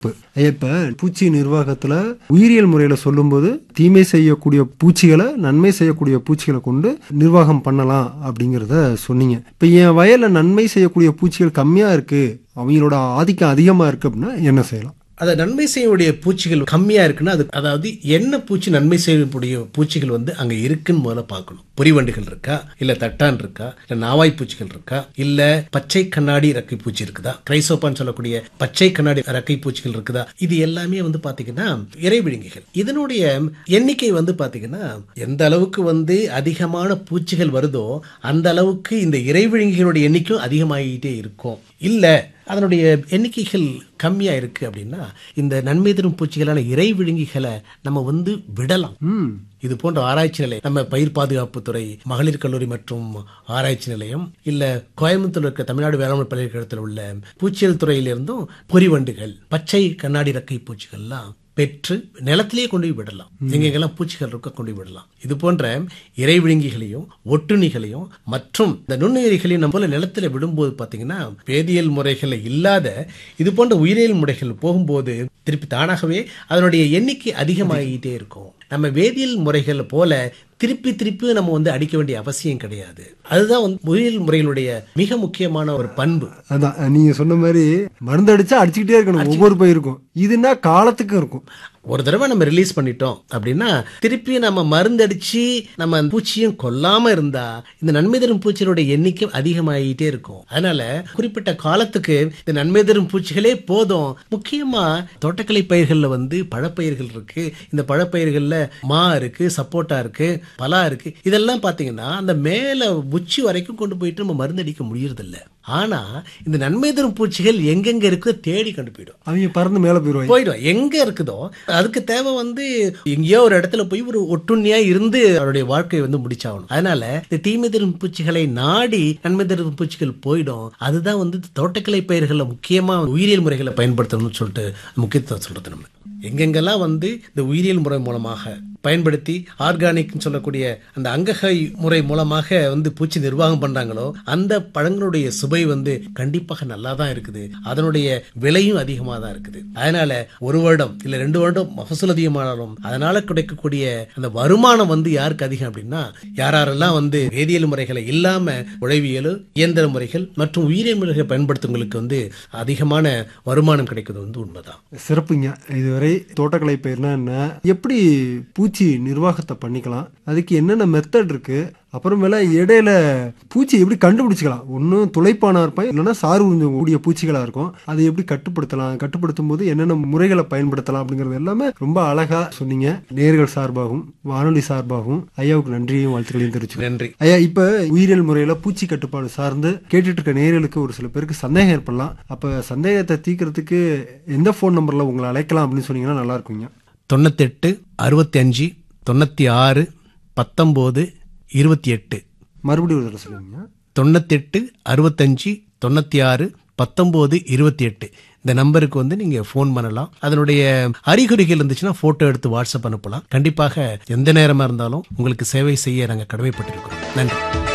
இப்ப பூச்சி நிர்வாகத்துல உயிரியல் முறையில சொல்லும்போது தீமை செய்யக்கூடிய பூச்சிகளை நன்மை செய்யக்கூடிய பூச்சிகளை கொண்டு நிர்வாகம் பண்ணலாம் அப்படிங்கிறத சொன்னீங்க இப்ப என் வயல்ல நன்மை செய்யக்கூடிய பூச்சிகள் கம்மியா இருக்கு அவங்களோட ஆதிக்கம் அதிகமா இருக்கு அப்படின்னா என்ன செய்யலாம் அதை நன்மை செய்யக்கூடிய பூச்சிகள் கம்மியா இருக்குன்னா அது அதாவது என்ன பூச்சி நன்மை செய்யக்கூடிய பூச்சிகள் வந்து அங்க இருக்குன்னு முதல்ல பார்க்கணும் பொறிவண்டுகள் இருக்கா இல்ல தட்டான் இருக்கா இல்ல நாவாய் பூச்சிகள் இருக்கா இல்ல பச்சை கண்ணாடி ரக்கை பூச்சி இருக்குதா கிரைசோப்பான்னு சொல்லக்கூடிய பச்சை கண்ணாடி ரக்கை பூச்சிகள் இருக்குதா இது எல்லாமே வந்து பாத்தீங்கன்னா இறைவிழுங்கிகள் இதனுடைய எண்ணிக்கை வந்து பாத்தீங்கன்னா எந்த அளவுக்கு வந்து அதிகமான பூச்சிகள் வருதோ அந்த அளவுக்கு இந்த இறைவிழுங்கிகளுடைய எண்ணிக்கையும் அதிகமாகிட்டே இருக்கும் இல்ல அதனுடைய எண்ணிக்கைகள் கம்மியா இருக்கு அப்படின்னா இந்த நன்மை தரும் பூச்சிகளான இறை விழுங்கிகளை நம்ம வந்து விடலாம் இது போன்ற ஆராய்ச்சி நிலையம் நம்ம பயிர் பாதுகாப்பு துறை மகளிர் கல்லூரி மற்றும் ஆராய்ச்சி நிலையம் இல்ல கோயம்புத்தூர் இருக்க தமிழ்நாடு வேளாண் பல்கலைக்கழகத்தில் உள்ள பூச்சியல் துறையிலிருந்தும் பொறிவண்டுகள் பச்சை கண்ணாடி ரக்கை பூச்சிகள்லாம் பெற்று நிலத்திலேயே கொண்டு போய் விடலாம் எங்கெங்கெல்லாம் பூச்சிகள் இருக்க கொண்டு போய் விடலாம் இது போன்ற இறை விழுங்கிகளையும் ஒட்டுண்ணிகளையும் மற்றும் இந்த நுண்ணுயிரிகளையும் நம்ம போல நிலத்துல விடும்போது பாத்தீங்கன்னா வேதியியல் முறைகள் இல்லாத இது போன்ற உயிரியல் முறைகள் போகும்போது திருப்பி தானாகவே அதனுடைய எண்ணிக்கை அதிகமாகிட்டே இருக்கும் நம்ம வேதியியல் முறைகள் போல திருப்பி திருப்பி நம்ம வந்து அடிக்க வேண்டிய அவசியம் கிடையாது அதுதான் வந்து உயிரியல் முறைகளுடைய மிக முக்கியமான ஒரு பண்பு அதான் நீங்க சொன்ன மாதிரி மருந்து அடிச்சா அடிச்சுக்கிட்டே இருக்கணும் ஒவ்வொரு பயிருக்கும் இதுனா காலத்துக்கும் இருக்கும் ஒரு தடவை நம்ம ரிலீஸ் பண்ணிட்டோம் அப்படின்னா திருப்பி நம்ம மருந்தடிச்சு நம்ம அந்த பூச்சியும் கொல்லாம இருந்தா இந்த நன்மை தரும் பூச்சிகளோட எண்ணிக்கை அதிகமாகிட்டே இருக்கும் அதனால குறிப்பிட்ட காலத்துக்கு இந்த நன்மை தரும் பூச்சிகளே போதும் முக்கியமா தோட்டக்கலை பயிர்கள்ல வந்து பழப்பயிர்கள் இருக்கு இந்த பழப்பயிர்கள்ல மா இருக்கு சப்போட்டா இருக்கு பலா இருக்கு இதெல்லாம் பாத்தீங்கன்னா அந்த மேல உச்சி வரைக்கும் கொண்டு போயிட்டு நம்ம மருந்தடிக்க முடியறது இல்ல ஆனா இந்த நன்மை தரும் பூச்சிகள் எங்கெங்க இருக்குதோ தேடி கண்டு போயிடும் அவங்க பறந்து மேல போயிடுவாங்க போயிடும் எங்க இருக்குதோ அதுக்கு தேவை வந்து எங்கேயோ ஒரு இடத்துல போய் ஒரு ஒட்டுண்ணியா இருந்து அவருடைய வாழ்க்கையை வந்து முடிச்சாகணும் அதனால இந்த தீமை தரும் பூச்சிகளை நாடி நன்மை தரும் பூச்சிகள் போயிடும் அதுதான் வந்து தோட்டக்கலை பயிர்களில் முக்கியமா உயிரியல் முறைகளை பயன்படுத்தணும்னு சொல்லிட்டு முக்கியத்துவம் சொல்றது நம்ம எங்கெங்கெல்லாம் வந்து இந்த உயிரியல் முறை மூலமாக பயன்படுத்தி ஆர்கானிக்னு சொல்லக்கூடிய அந்த அங்ககை முறை மூலமாக வந்து பூச்சி நிர்வாகம் பண்றாங்களோ அந்த பழங்களுடைய சுவை வந்து கண்டிப்பாக நல்லா தான் இருக்குது அதனுடைய விலையும் அதிகமாக தான் இருக்குது அதனால ஒரு வருடம் இல்ல ரெண்டு வருடம் மகசூல் அதிகமானாலும் அதனால கிடைக்கக்கூடிய அந்த வருமானம் வந்து யாருக்கு அதிகம் அப்படின்னா யாரெல்லாம் வந்து வேதியியல் முறைகளை இல்லாம உழவியல் இயந்திர முறைகள் மற்றும் உயிரியல் முறைகளை பயன்படுத்துவங்களுக்கு வந்து அதிகமான வருமானம் கிடைக்கிறது வந்து உண்மைதான் சிறப்புங்க இதுவரை தோட்டக்கலை பயிர்னா என்ன எப்படி பூச்சி நிர்வாகத்தை பண்ணிக்கலாம் அதுக்கு என்னென்ன மெத்தட் இருக்கு அப்புறமேல இடையில பூச்சி எப்படி கண்டுபிடிச்சிக்கலாம் ஒன்றும் துளைப்பானா இருப்பான் இல்லைன்னா சாறு உறிஞ்சம் கூடிய பூச்சிகளா இருக்கும் அதை எப்படி கட்டுப்படுத்தலாம் கட்டுப்படுத்தும் போது என்னென்ன முறைகளை பயன்படுத்தலாம் அப்படிங்கிறது எல்லாமே ரொம்ப அழகா சொன்னீங்க நேர்கள் சார்பாகவும் வானொலி சார்பாகவும் ஐயாவுக்கு நன்றியும் வாழ்த்துக்களையும் தெரிவிச்சு நன்றி ஐயா இப்ப உயிரியல் முறையில பூச்சி கட்டுப்பாடு சார்ந்து கேட்டுட்டு இருக்க நேயர்களுக்கு ஒரு சில பேருக்கு சந்தேகம் ஏற்படலாம் அப்ப சந்தேகத்தை தீர்க்கறதுக்கு எந்த ஃபோன் நம்பர்ல உங்களை அழைக்கலாம் அப்படின்னு சொன்னீங்கன்னா நல்லா இருக்குங்க தொண்ணூத்தெட்டு அறுபத்தி அஞ்சு தொண்ணூற்றி ஆறு பத்தொம்போது இருபத்தி எட்டு மறுபடியும் ஒரு தடவை சொல்லுங்க தொண்ணூத்தெட்டு அறுபத்தஞ்சு தொண்ணூற்றி ஆறு பத்தொம்போது இருபத்தி எட்டு இந்த நம்பருக்கு வந்து நீங்கள் ஃபோன் பண்ணலாம் அதனுடைய அறிகுறிகள் இருந்துச்சுன்னா ஃபோட்டோ எடுத்து வாட்ஸ்அப் அனுப்பலாம் கண்டிப்பாக எந்த நேரமாக இருந்தாலும் உங்களுக்கு சேவை செய்ய நாங்கள் கடமைப்பட்டிருக்கிறோம் நன்றி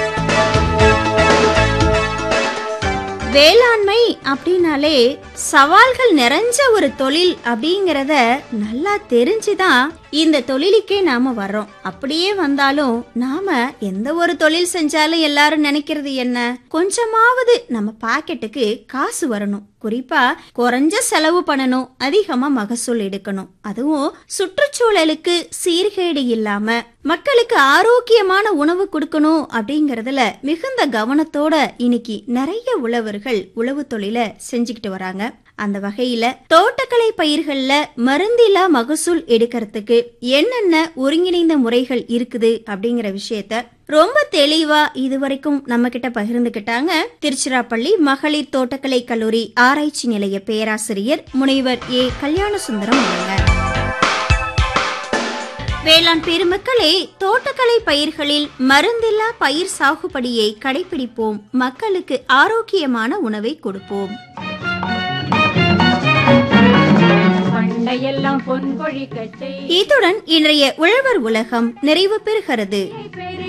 வேளாண்மை அப்படின்னாலே சவால்கள் நிறைஞ்ச ஒரு தொழில் அப்படிங்கிறத நல்லா தெரிஞ்சுதான் இந்த தொழிலுக்கே நாம வர்றோம் அப்படியே வந்தாலும் நாம எந்த ஒரு தொழில் செஞ்சாலும் எல்லாரும் நினைக்கிறது என்ன கொஞ்சமாவது நம்ம பாக்கெட்டுக்கு காசு வரணும் குறிப்பா குறைஞ்ச செலவு பண்ணணும் அதிகமா மகசூல் எடுக்கணும் அதுவும் சுற்றுச்சூழலுக்கு சீர்கேடு இல்லாம மக்களுக்கு ஆரோக்கியமான உணவு கொடுக்கணும் அப்படிங்கறதுல மிகுந்த கவனத்தோட இன்னைக்கு நிறைய உழவர்கள் உழவு தொழில செஞ்சுக்கிட்டு வராங்க அந்த வகையில தோட்டக்கலை பயிர்கள்ல மருந்தில்லா மகசூல் எடுக்கிறதுக்கு என்னென்ன ஒருங்கிணைந்த முறைகள் இருக்குது அப்படிங்கிற விஷயத்த ரொம்ப தெளிவா இதுவரைக்கும் நம்ம கிட்ட பகிர்ந்துகிட்டாங்க திருச்சிராப்பள்ளி மகளிர் தோட்டக்கலை கல்லூரி ஆராய்ச்சி நிலைய பேராசிரியர் முனைவர் ஏ கல்யாண சுந்தரம் அவங்க வேளாண் பெருமக்களே தோட்டக்கலை பயிர்களில் மருந்தில்லா பயிர் சாகுபடியை கடைபிடிப்போம் மக்களுக்கு ஆரோக்கியமான உணவை கொடுப்போம் பண்டையெல்லாம் பொன் கொழிக்கச்சை இத்துடன் இன்றைய உழவர் உலகம் நிறைவு பெறுகிறது